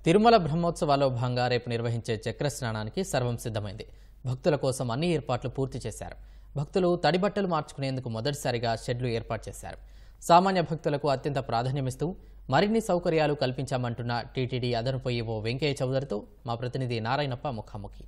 తిరుమల బ్రహ్మోత్సవాల్లో భాగంగా రేపు నిర్వహించే చక్ర స్నానానికి సర్వం సిద్ధమైంది భక్తుల కోసం అన్ని ఏర్పాట్లు పూర్తి చేశారు భక్తులు తడి బట్టలు మార్చుకునేందుకు మొదటిసారిగా షెడ్లు ఏర్పాటు చేశారు సామాన్య భక్తులకు అత్యంత ప్రాధాన్యమిస్తూ మరిన్ని సౌకర్యాలు కల్పించామంటున్న టీటీడీ అదనపు ఈవో వెంకయ్య చౌదరితో మా ప్రతినిధి నారాయణప్ప ముఖాముఖి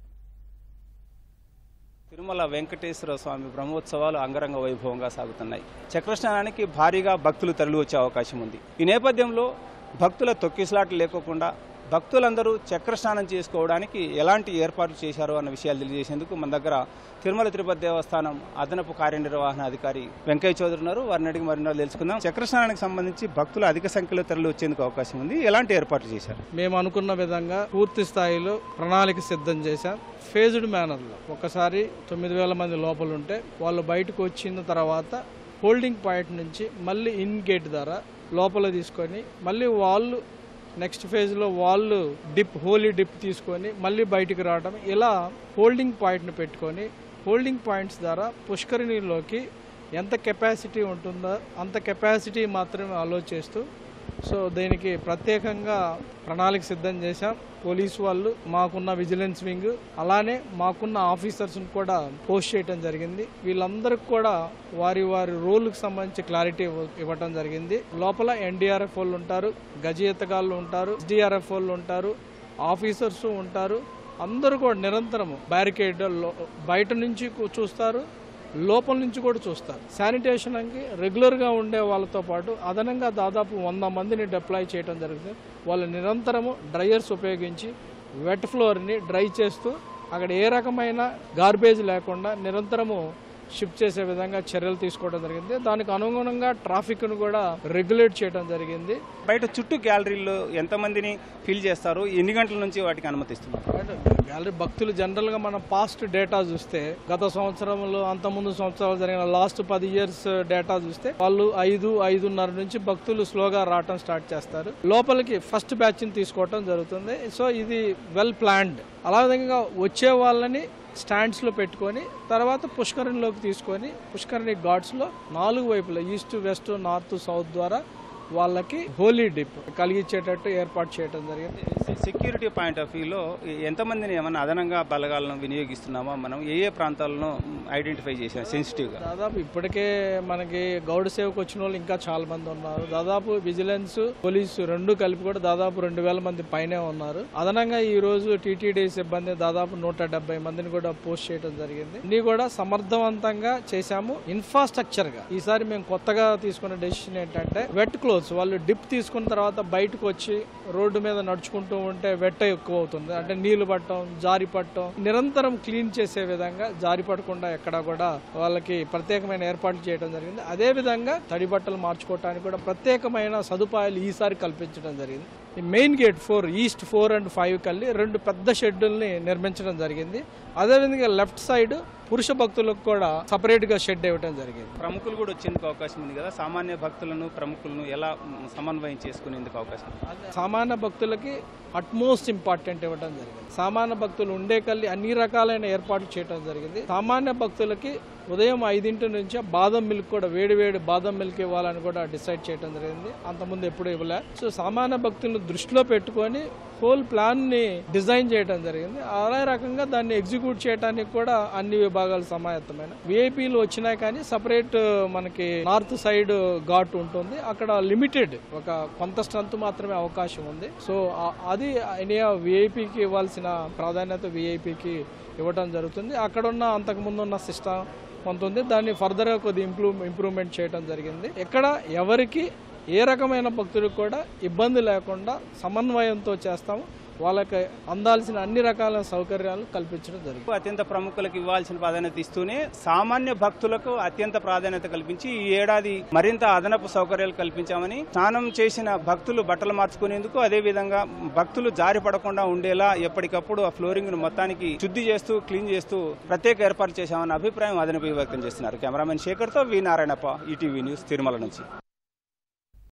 తిరుమల వెంకటేశ్వర స్వామి బ్రహ్మోత్సవాలు అంగరంగ వైభవంగా సాగుతున్నాయి చక్రస్నానానికి భారీగా భక్తులు తరలి వచ్చే అవకాశం ఉంది ఈ నేపథ్యంలో భక్తుల తొక్కిసలాట లేకోకుండా భక్తులందరూ చక్రస్నానం చేసుకోవడానికి ఎలాంటి ఏర్పాట్లు చేశారో అన్న విషయాలు తెలియజేసేందుకు మన దగ్గర తిరుమల తిరుపతి దేవస్థానం అదనపు కార్యనిర్వహణ అధికారి వెంకయ్య చౌదరి ఉన్నారు వారిని అడిగి మరిన్నో తెలుసుకుందాం చక్రస్నానానికి సంబంధించి భక్తులు అధిక సంఖ్యలో తరలి వచ్చేందుకు అవకాశం ఉంది ఎలాంటి ఏర్పాట్లు చేశారు మేము అనుకున్న విధంగా పూర్తి స్థాయిలో ప్రణాళిక సిద్ధం చేశాం ఫేజ్డ్ మేనర్లో ఒకసారి తొమ్మిది వేల మంది లోపల ఉంటే వాళ్ళు బయటకు వచ్చిన తర్వాత హోల్డింగ్ పాయింట్ నుంచి మళ్ళీ ఇన్ గేట్ ద్వారా లోపల తీసుకొని మళ్ళీ వాళ్ళు నెక్స్ట్ ఫేజ్లో వాళ్ళు డిప్ హోలీ డిప్ తీసుకొని మళ్ళీ బయటికి రావడం ఇలా హోల్డింగ్ పాయింట్ని పెట్టుకొని హోల్డింగ్ పాయింట్స్ ద్వారా పుష్కరిణిలోకి ఎంత కెపాసిటీ ఉంటుందో అంత కెపాసిటీ మాత్రమే అలో చేస్తూ సో దీనికి ప్రత్యేకంగా ప్రణాళిక సిద్ధం చేశాం పోలీస్ వాళ్ళు మాకున్న విజిలెన్స్ వింగ్ అలానే మాకున్న ఆఫీసర్స్ని కూడా పోస్ట్ చేయడం జరిగింది వీళ్ళందరికి కూడా వారి వారి రోల్కి సంబంధించి క్లారిటీ ఇవ్వ- ఇవ్వటం జరిగింది లోపల ఎన్డీఆర్ఎఫ్ వాళ్ళు ఉంటారు గజయతగాళ్ళు ఉంటారు ఎస్డీఆర్ఎఫ్ వాళ్ళు ఉంటారు ఆఫీసర్స్ ఉంటారు అందరూ కూడా నిరంతరము బ్యారికేడ్ బయట నుంచి కూ- చూస్తారు లోపల నుంచి కూడా చూస్తారు శానిటేషన్కి రెగ్యులర్గా ఉండే వాళ్ళతో పాటు అదనంగా దాదాపు వంద మందిని డిప్లాయ్ చేయడం జరుగుతుంది వాళ్ళు నిరంతరము డ్రైయర్స్ ఉపయోగించి వెట్ ఫ్లోర్ని డ్రై చేస్తూ అక్కడ ఏ రకమైన గార్బేజ్ లేకుండా నిరంతరము షిఫ్ట్ చేసే విధంగా చర్యలు తీసుకోవడం జరిగింది దానికి అనుగుణంగా ట్రాఫిక్ను కూడా రెగ్యులేట్ చేయడం జరిగింది బయట చుట్టూ గ్యాలరీలో ఎంతమందిని ఫిల్ చేస్తారు ఎన్ని గంటల నుంచి వాటికి అనుమతిస్తున్నారు గ్యాలరీ భక్తులు జనరల్ గా మనం పాస్ట్ డేటా చూస్తే గత సంవత్సరంలో అంత ముందు సంవత్సరాలు జరిగిన లాస్ట్ పది ఇయర్స్ డేటా చూస్తే వాళ్ళు ఐదు ఐదున్నర నుంచి భక్తులు స్లోగా రావటం స్టార్ట్ చేస్తారు లోపలికి ఫస్ట్ బ్యాచ్ ని తీసుకోవటం జరుగుతుంది సో ఇది వెల్ ప్లాన్డ్ అలాగే వచ్చే వాళ్ళని స్టాండ్స్ లో పెట్టుకొని తర్వాత పుష్కరిణిలోకి తీసుకొని పుష్కరిణి ఘాట్స్ లో నాలుగు వైపులా ఈస్ట్ వెస్ట్ నార్త్ సౌత్ ద్వారా వాళ్ళకి హోలీ డిప్ కలిగించేటట్టు ఏర్పాటు చేయడం జరిగింది సెక్యూరిటీ పాయింట్ ఆఫ్ వ్యూలో ఎంతమందిని ఏమన్నా అదనంగా బలగాలను వినియోగిస్తున్నామా మనం ఏ ఏ ప్రాంతాలను ఐడెంటిఫై చేసాం సెన్సిటివ్గా దాదాపు ఇప్పటికే మనకి గౌడ సేవకు వచ్చిన వాళ్ళు ఇంకా చాలా మంది ఉన్నారు దాదాపు విజిలెన్స్ పోలీసు రెండు కలిపి కూడా దాదాపు రెండు వేల మంది పైనే ఉన్నారు అదనంగా ఈ రోజు టీటీడీ సిబ్బంది దాదాపు నూట డెబ్బై మందిని కూడా పోస్ట్ చేయడం జరిగింది ఇన్ని కూడా సమర్థవంతంగా చేశాము ఇన్ఫ్రాస్ట్రక్చర్ గా ఈసారి మేము కొత్తగా తీసుకున్న డెసిషన్ ఏంటంటే వెట్ క్లోత్స్ వాళ్ళు డిప్ తీసుకున్న తర్వాత బయటకు వచ్చి రోడ్డు మీద నడుచుకుంటూ ఉంటే వెట్ట ఎక్కువ అవుతుంది అంటే నీళ్లు పట్టడం జారి పట్టడం నిరంతరం క్లీన్ చేసే విధంగా జారి పడకుండా ఎక్కడా కూడా వాళ్ళకి ప్రత్యేకమైన ఏర్పాట్లు చేయడం జరిగింది అదే విధంగా తడి బట్టలు మార్చుకోవడానికి కూడా ప్రత్యేకమైన సదుపాయాలు ఈసారి కల్పించడం జరిగింది ఈ main gate four east four and five కల్లి రెండు పెద్ద షెడ్యూల్ని నిర్మించడం జరిగింది అదేవిధంగా లెఫ్ట్ సైడ్ పురుష భక్తులకు కూడా సపరేట్ గా షెడ్ ఇవ్వడం జరిగింది ప్రముఖులు కూడా వచ్చేందుకు అవకాశం ఉంది కదా సామాన్య భక్తులను ప్రముఖులను ఎలా మ్, సమన్వయం చేసుకునేందుకు అవకాశం ఉంది? సామాన్య భక్తులకి అట్మోస్ట్ ఇంపార్టెంట్ ఇవ్వడం జరిగింది సామాన్య భక్తులు ఉండే కల్లి అన్ని రకాలైన ఏర్పాట్లు చేయడం జరిగింది సామాన్య భక్తులకి ఉదయం ఐదింటి నుంచి బాదం మిల్క్ కూడా వేడి వేడి బాదం మిల్క్ ఇవ్వాలని కూడా డిసైడ్ చేయడం జరిగింది అంతకుముందు ఎప్పుడు ఇవ్వలే సో సామాన్య భక్తులను దృష్టిలో పెట్టుకొని హోల్ ప్లాన్ ని డిజైన్ చేయడం జరిగింది అదే రకంగా దాన్ని ఎగ్జిక్యూట్ చేయడానికి కూడా అన్ని విభాగాలు సమాయత్తమైన విఐపీలు వచ్చినాయి కానీ సపరేట్ మనకి నార్త్ సైడ్ ఘాట్ ఉంటుంది అక్కడ లిమిటెడ్ ఒక కొంత స్ట్రెంత్ మాత్రమే అవకాశం ఉంది సో ఆ- అది ఇండియా విఐపికి ఇవ్వాల్సిన ప్రాధాన్యత విఐపికి ఇవ్వడం జరుగుతుంది అక్కడ ఉన్న అంతకు ముందు ఉన్న సిస్టమ్ కొంత ఉంది దాన్ని ఫర్దర్గా కొద్ది ఇంప్రూవ్ ఇంప్రూవ్మెంట్ చేయడం జరిగింది ఎక్కడ ఎవరికి ఏ రకమైన భక్తులకు కూడా ఇబ్బంది లేకుండా సమన్వయంతో చేస్తాము వాళ్ళకి అందాల్సిన అన్ని రకాల సౌకర్యాలు కల్పించడం జరిగింది అత్యంత ప్రముఖులకు ఇవ్వాల్సిన ప్రాధాన్యత ఇస్తూనే సామాన్య భక్తులకు అత్యంత ప్రాధాన్యత కల్పించి ఈ ఏడాది మరింత అదనపు సౌకర్యాలు కల్పించామని స్నానం చేసిన భక్తులు బట్టలు మార్చుకునేందుకు అదే విధంగా భక్తులు జారి పడకుండా ఉండేలా ఎప్పటికప్పుడు ఆ ఫ్లోరింగ్ ను మొత్తానికి శుద్ధి చేస్తూ క్లీన్ చేస్తూ ప్రత్యేక ఏర్పాటు చేశామన్న అభిప్రాయం అదనపు వ్యక్తం చేస్తున్నారు కెమెరామెన్ శేఖర్ తో V Narayanappa ETV news Tirumala నుంచి